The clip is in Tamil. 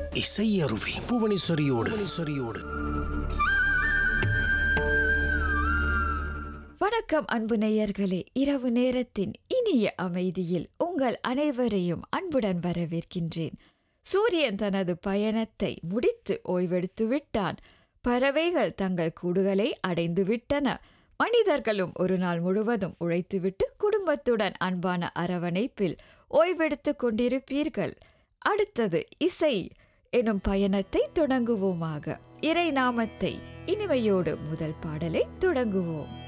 இசையருவி புவனேஸ்வரியோடு புவனேஸ்வரியோடு வணக்கம் அன்பு நேயர்களே இரவு நேரத்தின் இனிய அமைதியில் உங்கள் அனைவரையும் அன்புடன் வரவேற்கின்றேன் சூரியன் தனது பயணத்தை முடித்து ஓய்வெடுத்து விட்டான் பறவைகள் தங்கள் கூடுகளை அடைந்து விட்டன மனிதர்களும் ஒரு நாள் முழுவதும் உழைத்துவிட்டு குடும்பத்துடன் அன்பான அரவணைப்பில் ஓய்வெடுத்துக் கொண்டிருப்பீர்கள் அடுத்தது இசை எனும் பயணத்தை தொடங்குவோமாக இறை நாமத்தை இனிமையோடு முதல் பாடலை தொடங்குவோம்